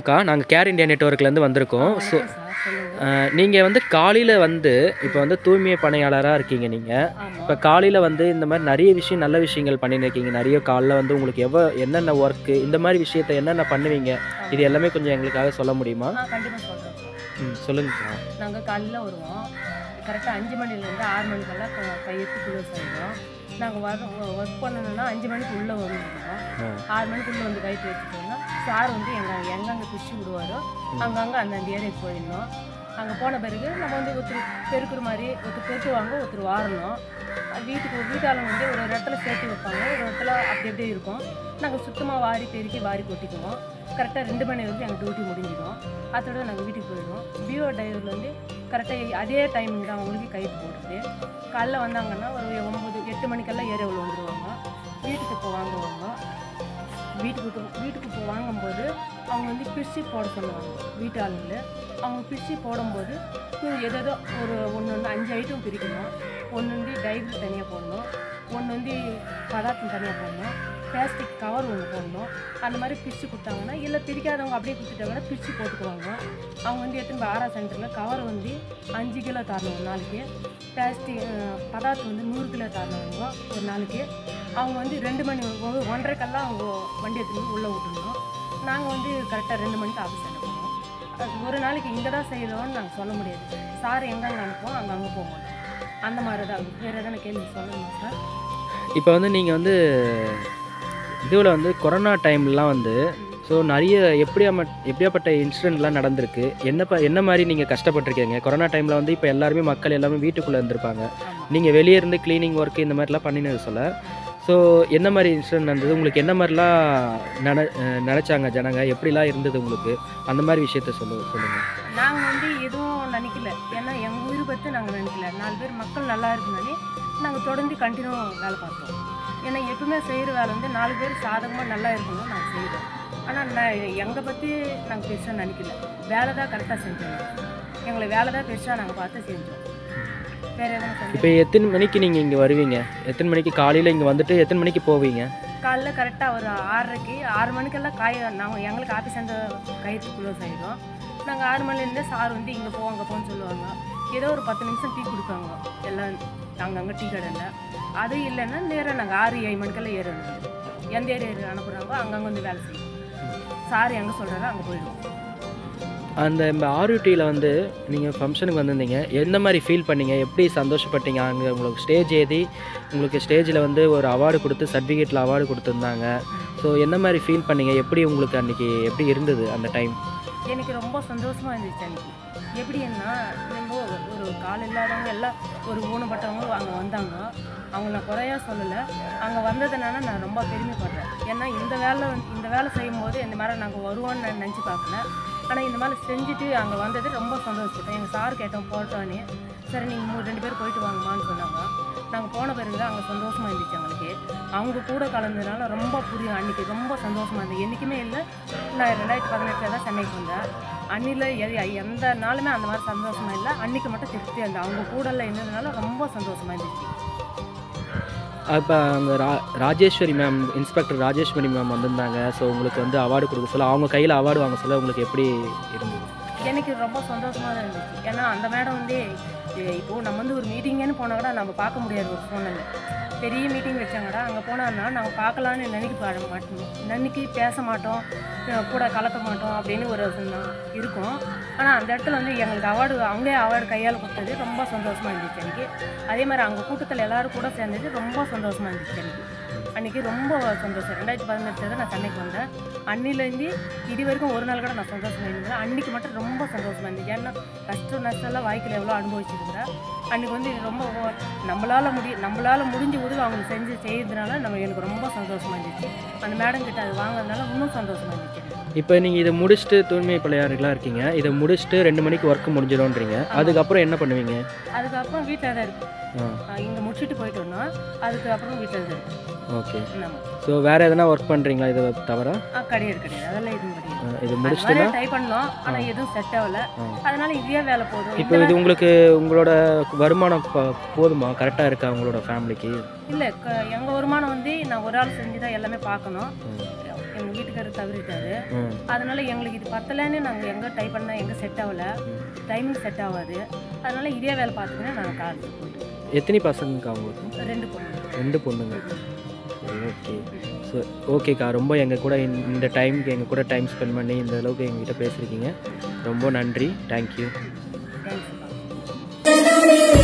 வணக்கம்க்கா நாங்கள் care India நெட்ஒர்க்லேருந்து வந்திருக்கோம் ஸோ வணக்கம் சார் சொல்லுங்க நீங்கள் வந்து காலையில் வந்து இப்போ வந்து தூய்மை பணியாளராக இருக்கீங்க நீங்கள் ஆமாம் இப்போ காலையில் வந்து இந்த மாதிரி நிறைய விஷயம் நல்ல விஷயங்கள் பண்ணின்னு இருக்கீங்க நிறைய காலைல வந்து உங்களுக்கு எவ்வளோ என்னென்ன ஒர்க்கு இந்த மாதிரி விஷயத்த என்னென்ன பண்ணுவீங்க இது எல்லாமே கொஞ்சம் எங்களுக்காக சொல்ல முடியுமா ஆ கண்டிப்பாக சொல்கிறேன் சார் ம் சொல்லுங்கக்கா நாங்கள் காலையில் வருவோம் கரெக்டாக அஞ்சு மணிலேருந்து ஆறு மணிக்கெல்லாம் க- கையெழுத்து குழு செய்வோம் நாங்கள் வர ஒர்க் பண்ணணும்னா அஞ்சு மணிக்கு உள்ளே வந்துருக்கோம் ஆ ஆறு மணிக்குள்ளே வந்து கைட்டு வச்சுட்டோம்னா சார் வந்து எங்கள் எங்கெங்கே பிடிச்சி விடுவாரோ அங்கங்கே அந்தந்த ஏரியாவுக்கு போயிடணும் அங்கே போன பிறகு நம்ம வந்து ஒருத்தர் பெருக்கிற மாதிரி ஒருத்தர் பெருக்குவாங்க ஒருத்தர் வாரணும் அது வீட்டுக்கு வீட்டாளங்க வந்து ஒரு இடத்துல சேர்த்து வைப்பாங்க ஒரு இடத்துல அப்படி அப்படியே இருக்கும் நாங்கள் சுத்தமாக வாரி பெருக்கி வாரி கொட்டிக்குவோம் கரெக்டாக ரெண்டு மணி வரைக்கும் எங்கள் டியூட்டி முடிஞ்சிடும் அதோட நாங்கள் வீட்டுக்கு போயிடுவோம் பிஓ டிரைவரில் வந்து கரெக்டாக அதே டைமிங் தான் அவங்களுக்கு கைது போட்டுட்டு காலைல வந்தாங்கன்னா ஒரு ஒம்பது எட்டு மணிக்கெல்லாம் ஏரியாவில் வந்துடுவாங்க வீட்டுக்கு இப்போ வாங்குவாங்க வீட்டுக்கு இப்போ- வீட்டுக்கு இப்போ வாங்கும்போது அவங்க வந்து பிரிச்சு போட சொல்லுவாங்க வீட்டு ஆளுங்களை அவங்க பிரிச்சு போடும்போது ஹம், ஏதேதோ ஒரு ஒன்று ஒன்று அஞ்சு ஐட்டம் பிரிக்கணும் ஒன்று வந்து டைவரி தனியாக போடணும் ஒன்று வந்து பதார்த்தம் தனியாக போடணும் பிளாஸ்டிக் கவர் ஒன்று போடணும் அந்த மாதிரி பிரித்து கொடுத்தாங்கன்னா இல்லை பிரிக்காதவங்க அப்படியே கொடுத்துட்டாங்கன்னா பிரித்து போட்டுக்குவாங்க அவங்க வந்து எடுத்துன்னு போய் ஆரா சென்டரில் கவர் வந்து அஞ்சு கிலோ தரணும் ஒரு நாளைக்கு பிளாஸ்டிக் பதார்த்தம் வந்து நூறு கிலோ தரணுங்க ஒரு நாளைக்கு அவங்க வந்து ரெண்டு மணி ஒ- ஒன்றரைக்கெல்லாம் அவங்க வண்டி எடுத்துன்னு உள்ளே விட்டுருந்தோம் நாங்கள் வந்து கரெக்டாக ரெண்டு மணிக்கு ஆஃபீஸ் அனுப்புவோம் அது ஒரு நாளைக்கு இங்கே தான் செய்யறோம்னு நாங்கள் சொல்ல முடியாது சார் எங்கெங்கே அனுப்புவோம் அங்கே அங்கே போக மாட்டோம் அந்த மாதிரி தான் வேறு எதனா கேள்வி சொல்லணுமா சார் இப்போ வந்து நீங்கள் வந்து இதுவில் வந்து கொரோனா டைம்லாம் வந்து ஸோ நிறைய எப்படியா எப்படியாப்பட்ட இன்சிடெண்ட்லாம் நடந்திருக்கு என்ன ப என்ன மாதிரி நீங்கள் கஷ்டப்பட்டிருக்கீங்க கொரோனா டைமில் வந்து இப்போ எல்லாருமே மக்கள் எல்லாமே வீட்டுக்குள்ளே இருந்திருப்பாங்க ஆமாம் நீங்கள் வெளியே இருந்து க்ளீனிங் ஒர்க் இந்த மாதிரிலாம் பண்ணினது சொல்ல ஸோ என்ன மாதிரி இன்சிடென்ட் நடந்தது உங்களுக்கு என்ன மாதிரிலாம் நின அஹ் நினைச்சாங்க ஜனங்க எப்படிலாம் இருந்தது உங்களுக்கு அந்த மாதிரி விஷயத்த சொல்லு சொல்லுங்கள் நாங்கள் வந்து எதுவும் நினைக்கல ஏன்னா எங்கள் உயிர் பற்றி நாங்கள் நினைக்கல நாலு பேர் மக்கள் நல்லா இருக்குனாலே நாங்கள் தொடர்ந்து கண்டினியூ வேலை பார்த்தோம் ஏன்னா எப்பவுமே செய்கிற வேலை வந்து நாலு பேர் சாதகமாக நல்லா இருக்கணும் நாங்கள் செய்கிறோம் ஆனால் நான் எங்களை பற்றி நாங்கள் பெருசாக நினைக்கல வேலை தான் கரெக்டாக செஞ்சோம் எங்களை வேலை தான் பெருசாக நாங்கள் பார்த்து செஞ்சோம் வேறு எதனா இப்போ சொல்லி எத்தனை மணிக்கு நீங்கள் இங்கே வருவீங்க எத்தனை மணிக்கு காலையில் இங்கே வந்துட்டு எத்தனை மணிக்கு போவீங்க காலைல கரெக்டாக ஒரு ஆறரைக்கு ஆறு மணிக்கெல்லாம் காய் நாங்கள் எங்களுக்கு ஆஃபீஸ் அந்த கைத்து க்ளோஸ் ஆகிடும் நாங்கள் ஆறு மணிலேருந்தே சார் வந்து இங்கே போ அங்கே போன்னு சொல்லுவாங்க ஏதோ ஒரு பத்து நிமிஷம் டீ கொடுப்பாங்க எல்லாம் அங்கங்கே டீ கடையில் அது இல்லைன்னா நேராக நாங்கள் ஆறு ஏழு மணிக்கெல்லாம் ஏறணும் எந்த ஏரியா அனுப்புகிறாங்களோ அங்கங்கே வந்து வேலை செய்வோம் சார் எங்கே சொல்கிறாரோ அங்கே போயிடுவோம் அந்த இந்த ஆர்யூடியில் வந்து நீங்கள் ஃபங்க்ஷனுக்கு வந்திருந்தீங்க எந்த மாதிரி ஃபீல் பண்ணீங்க எப்படி சந்தோஷப்பட்டீங்க அங்கே உங்களுக்கு ஸ்டேஜ் ஏதி உங்களுக்கு ஸ்டேஜில் வந்து ஒரு அவார்டு கொடுத்து சர்டிஃபிகேட்டில் அவார்டு கொடுத்துருந்தாங்க ஸோ என்ன மாதிரி ஃபீல் பண்ணீங்க எப்படி உங்களுக்கு அன்றைக்கி எப்படி இருந்தது அந்த டைம் எனக்கு ரொம்ப சந்தோஷமாக இருந்துச்சு அன்றைக்கி எப்படின்னா நம்ம ஒரு கால் இல்லாதவங்க எல்லாம் ஒரு ஊனப்பட்டவங்க அங்கே வந்தாங்க அவங்க நான் குறையா சொல்லலை அங்கே வந்ததுனால நான் ரொம்ப பெருமைப்படுறேன் ஏன்னா இந்த வேலை வந்து- இந்த வேலை செய்யும் போது இந்த மாதிரி நாங்கள் வருவோம்னு நான் நினச்சி பார்க்கல ஆனால் இந்த மாதிரி செஞ்சுட்டு அங்கே வந்தது ரொம்ப சந்தோஷப்பட்டேன் எங்கள் சார் கேட்டோம் போட்டோன்னே சரி நீங்கள் மூணு ரெண்டு பேர் போயிட்டு வாங்கம்மான்னு சொன்னாங்க நாங்கள் போன பிறகு தான் அங்கே சந்தோஷமாக இருந்துச்சு எங்களுக்கு அவங்க கூட கலந்ததுனால ரொம்ப புரியும் அன்றைக்கி ரொம்ப சந்தோஷமாக இருந்தது என்றைக்குமே இல்லை நான் ரெண்டாயிரத்தி பதினெட்டில் தான் சென்னைக்கு வந்தேன் அன்னில எ- எந்த நாளுமே அந்த மாதிரி சந்தோஷமா இல்லை அன்னைக்கு மட்டும் திருப்தியாக இருந்தேன் அவங்க கூடல இருந்ததுனால ரொம்ப சந்தோஷமா இருந்துச்சு அப்போ அந்த ரா Rajeshwari ma'am inspector Rajeshwari ma'am வந்திருந்தாங்க ஸோ உங்களுக்கு வந்து அவார்டு கொடுக்க சொல்ல அவங்க கையில் அவார்டு வாங்க சொல்ல உங்களுக்கு எப்படி இருந்தது எனக்கு ரொம்ப சந்தோஷமா தான் இருந்துச்சு ஏன்னா அந்த மேடம் வந்து எ- இப்போ நம்ம வந்து ஒரு மீட்டிங்கன்னு போனால் கூட நம்ம பார்க்க முடியாது ஒரு ஃபோனில் பெரிய மீட்டிங் வச்சாங்கடா அங்கே போனோம்னா நாங்கள் பார்க்கலான்னு நினைக்க பாட மாட்டோம் நினைக்கி பேச மாட்டோம் அஹ் கூட கலக்க மாட்டோம் அப்படின்னு ஒரு சொன்னா- இருக்கும் ஆனால் அந்த இடத்துல வந்து எங்களுக்கு அவார்டு அவங்களே அவார்டு கையால் கொடுத்தது ரொம்ப சந்தோஷமாக இருந்துச்சு எனக்கு அதே மாதிரி அங்கே கூட்டத்தில் எல்லாரும் கூட சேர்ந்தது ரொம்ப சந்தோஷமாக இருந்துச்சு எனக்கு அன்றைக்கி ரொம்ப சந்தோஷம் ரெண்டாயிரத்தி பதினெட்டு தான் நான் சென்னைக்கு வந்தேன் அன்னிலேருந்து இது வரைக்கும் ஒரு நாள் கூட நான் சந்தோஷமாக இருந்தேன் அன்றைக்கி மட்டும் ரொம்ப சந்தோஷமாக இருந்துச்சு ஏன்னா கஷ்டம் நஷ்டம்லாம் வாழ்க்கையில் எவ்வளோ அனுபவிச்சிருக்கிறேன் அன்றைக்கி வந்து இது ரொம்ப ஓ- நம்மளால முடி நம்மளால முடிஞ்ச உதவி அவங்களுக்கு செஞ்சு செய்யறதுனால நம்ம எனக்கு ரொம்ப சந்தோஷமாக இருந்துச்சு அந்த மேடம் கிட்ட அது வாங்குறதுனால இன்னும் சந்தோஷமாக இருந்துச்சு எனக்கு. இப்போ நீங்கள் இதை முடிச்சுட்டு தூய்மை பிள்ளையாருக்கெலாம் இருக்கீங்க இதை முடிச்சுட்டு ரெண்டு மணிக்கு ஒர்க் முடிஞ்சிடும்ன்றீங்க அதுக்கப்புறம் என்ன பண்ணுவீங்க அதுக்கப்புறம் வீட்டில் தான் இருக்கும் ஆ இங்கே முடிச்சுட்டு போயிட்டோம்னா அதுக்கப்புறம் வீட்டில் தான் இருக்கும் ஓகே நம்ம ஸோ வேறு எதனா ஒர்க் பண்ணுறீங்களா இதை தவிர ஆ, கிடையாது கிடையாது அதெல்லாம் எதுவும் கிடையாது ஆ, இது அது முடிச்சுட்டுனா மாதிரி ட்ரை பண்ணோம் ஆனால் எதுவும் செட் ஆகல ஆ. அதனால இதே வேலை போதும் இப்போ இது உங்களுக்கு உங்களோட வருமானம் ப- போதுமா கரெக்டாக இருக்கா உங்களோட ஃபேமிலிக்கு இல்லை எங்கள் வருமானம் வந்து நான் ஒரு ஆள் செஞ்சு தான் எல்லாமே பார்க்கணும் எங்கள் வீட்டுக்காரர் தவறிட்டாரு ம் அதனால எங்களுக்கு இது பத்தலைன்னு நாங்கள் எங்கே டைப் பண்ணால் எங்கே செட் ஆகல டைமிங் செட் ஆகாது அதனால இதே வேலை பார்த்துக்கினே நாங்கள் காலேஜ் போயிட்டோம் எத்தனை பசங்கக்கா உங்களுக்கு ரெண்டு பொண்ணு ரெண்டு பொண்ணுங்க சரி ஓகே ஸோ ஓகேக்கா ரொம்ப எங்கள் கூட இந்த- இந்த டைமுக்கு எங்கள் கூட டைம் ஸ்பெண்ட் பண்ணி இந்த அளவுக்கு எங்ககிட்ட பேசியிருக்கீங்க ரொம்ப நன்றி தேங்க்யூ தேங்க்ஸ்ப்பா